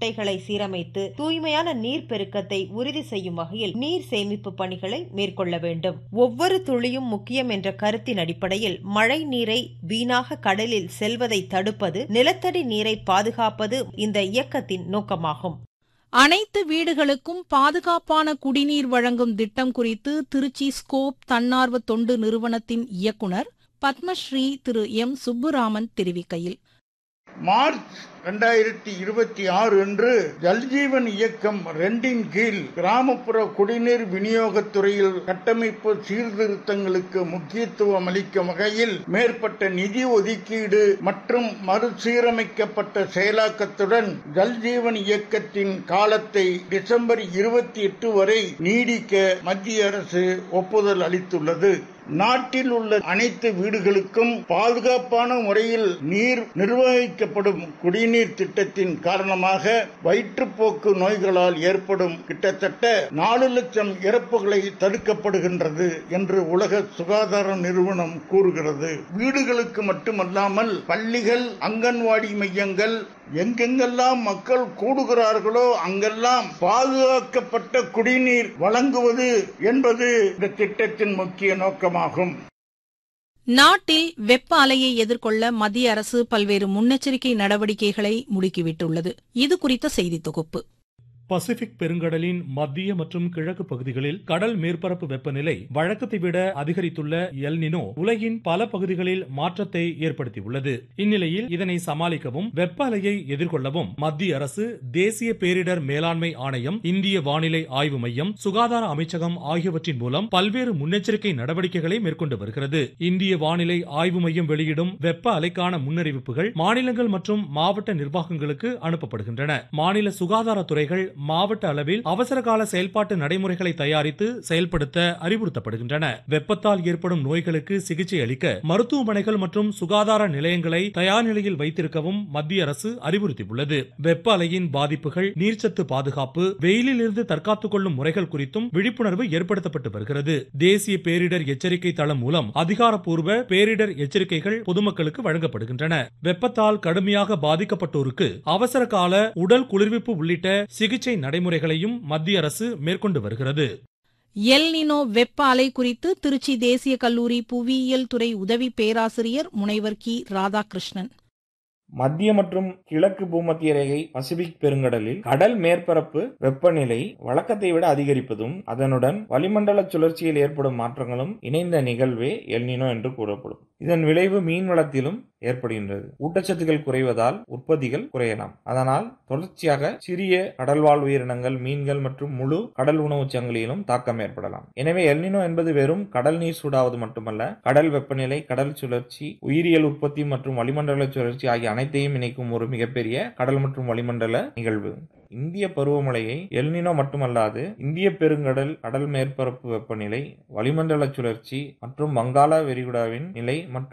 குட்டைகளை சீரமைத்து தூய்மையான நீர் பெருக்கத்தை உறுதி செய்யும் வகையில் நீர் சேமிப்பு பணிகளை மேற்கொள்ள வேண்டும் ஒவ்வொரு துளியும் முக்கியம் என்ற கருத்தின் அடிப்படையில் மழை நீரை வீணாக கடலில் செல்வதை தடுப்பது நிலத்தடி நீரை பாதுகாப்பது இந்த இயக்கத்தின் நோக்கமாகும் அனைத்து வீடுகளுக்கும் பாதுகாப்பான குடிநீர் வழங்கும் திட்டம் குறித்து திருச்சி ஸ்கோப் தன்னார்வ தொண்டு நிறுவனத்தின் இயக்குநர் பத்மஸ்ரீ திரு எம் சுப்புராமன் தெரிவிக்கையில் மார்ச் இரண்டாயிரத்தி இருபத்தி ஆறு அன்று ஜல்ஜீவன் இயக்கம் ரெண்டின் கீழ் கிராமப்புற குடிநீர் விநியோகத் துறையில் கட்டமைப்பு சீர்திருத்தங்களுக்கு முக்கியத்துவம் அளிக்கும் வகையில் மேற்பட்ட நிதி ஒதுக்கீடு மற்றும் மறுசீரமைக்கப்பட்ட செயலாக்கத்துடன் ஜல்ஜீவன் இயக்கத்தின் காலத்தை டிசம்பர் இருபத்தி எட்டு வரை நீடிக்க மத்திய அரசு ஒப்புதல் அளித்துள்ளது நாட்டில் உள்ள அனைத்து வீடுகளுக்கும் பாதுகாப்பான முறையில் நீர் நிர்வகிக்கப்படும் குடிநீர் திட்டத்தின் காரணமாக வயிற்றுப்போக்கு நோய்களால் ஏற்படும் கிட்டத்தட்ட நாலு லட்சம் இறப்புகளை தடுக்கப்படுகின்றது என்று உலக சுகாதார நிறுவனம் கூறுகிறது வீடுகளுக்கு மட்டுமல்லாமல் பள்ளிகள் அங்கன்வாடி மையங்கள் எங்கெங்கெல்லாம் மக்கள் கூடுகிறார்களோ அங்கெல்லாம் பாதுகாக்கப்பட்ட குடிநீர் வழங்குவது என்பது இந்த திட்டத்தின் முக்கிய நோக்கமாகும் நாட்டில் வெப்ப அலையை எதிர்கொள்ள மத்திய அரசு பல்வேறு முன்னெச்சரிக்கை நடவடிக்கைகளை முடுக்கிவிட்டுள்ளது இது குறித்த செய்தி தொகுப்பு பசிபிக் பெருங்கடலின் மத்திய மற்றும் கிழக்கு பகுதிகளில் கடல் மேற்பரப்பு வெப்பநிலை வழக்கத்தை விட அதிகரித்துள்ள எல்னினோ உலகின் பல பகுதிகளில் மாற்றத்தை ஏற்படுத்தியுள்ளது இந்நிலையில் இதனை சமாளிக்கவும் வெப்ப அலையை எதிர்கொள்ளவும் மத்திய அரசு தேசிய பேரிடர் மேலாண்மை ஆணையம் இந்திய வானிலை ஆய்வு மையம் சுகாதார அமைச்சகம் ஆகியவற்றின் மூலம் பல்வேறு முன்னெச்சரிக்கை நடவடிக்கைகளை மேற்கொண்டு வருகிறது இந்திய வானிலை ஆய்வு மையம் வெளியிடும் வெப்ப அலைக்கான முன்னறிவிப்புகள் மாநிலங்கள் மற்றும் மாவட்ட நிர்வாகங்களுக்கு அனுப்பப்படுகின்றன மாநில சுகாதாரத்துறைகள் மாவட்ட அளவில் அவசர கால செயல்பாட்டு நடைமுறைகளை தயாரித்து செயல்படுத்த அறிவுறுத்தப்படுகின்றன வெப்பத்தால் ஏற்படும் நோய்களுக்கு சிகிச்சை அளிக்க மருத்துவமனைகள் மற்றும் சுகாதார நிலையங்களை தயார் நிலையில் வைத்திருக்கவும் மத்திய அரசு அறிவுறுத்தியுள்ளது வெப்ப அலையின் பாதிப்புகள் நீர்ச்சத்து பாதுகாப்பு வெயிலில் இருந்து தற்காத்துக் கொள்ளும் முறைகள் குறித்தும் விழிப்புணர்வு ஏற்படுத்தப்பட்டு வருகிறது தேசிய பேரிடர் எச்சரிக்கை தளம் மூலம் அதிகாரப்பூர்வ பேரிடர் எச்சரிக்கைகள் பொதுமக்களுக்கு வழங்கப்படுகின்றன வெப்பத்தால் கடுமையாக பாதிக்கப்பட்டோருக்கு அவசர கால உடல் குளிர்விப்பு உள்ளிட்ட சிகிச்சை நடைமுறைகளையும் மத்திய அரசு மேற்கொண்டு வருகிறது எல்னினோ வெப்ப அலை குறித்து திருச்சி தேசிய கல்லூரி புவியியல் துறை உதவி பேராசிரியர் முனைவர் கி ராதாகிருஷ்ணன் மத்திய மற்றும் கிழக்கு பூமத்திய ரேகை பசிபிக் பெருங்கடலில் கடல் மேற்பரப்பு வெப்பநிலை வழக்கத்தை விட அதிகரிப்பதும் அதனுடன் வளிமண்டல சுழற்சியில் ஏற்படும் மாற்றங்களும் இணைந்த நிகழ்வே எல்னினோ என்று கூறப்படும் இதன் விளைவு மீன் வளத்திலும் ஏற்படுகின்றது ஊட்டச்சத்துக்கள் குறைவதால் உற்பத்திகள் குறையலாம் அதனால் தொடர்ச்சியாக சிறிய கடல்வாழ் உயிரினங்கள் மீன்கள் மற்றும் முழு கடல் உணவு சங்கிலியிலும் தாக்கம் ஏற்படலாம் எனவே எல்னினோ என்பது வெறும் கடல் நீர் சூடாவது மட்டுமல்ல கடல் வெப்பநிலை கடல் சுழற்சி உயிரியல் உற்பத்தி மற்றும் வளிமண்டல சுழற்சி ஆகிய அனைத்தையும் இணைக்கும் ஒரு மிகப்பெரிய கடல் மற்றும் வளிமண்டல நிகழ்வு இந்திய பருவமழையை எல்னினோ மட்டுமல்லாது இந்திய பெருங்கடல் கடல் மேற்பரப்பு வெப்பநிலை வளிமண்டல சுழற்சி மற்றும் வங்காள விரிகுடாவின் நிலை மற்றும்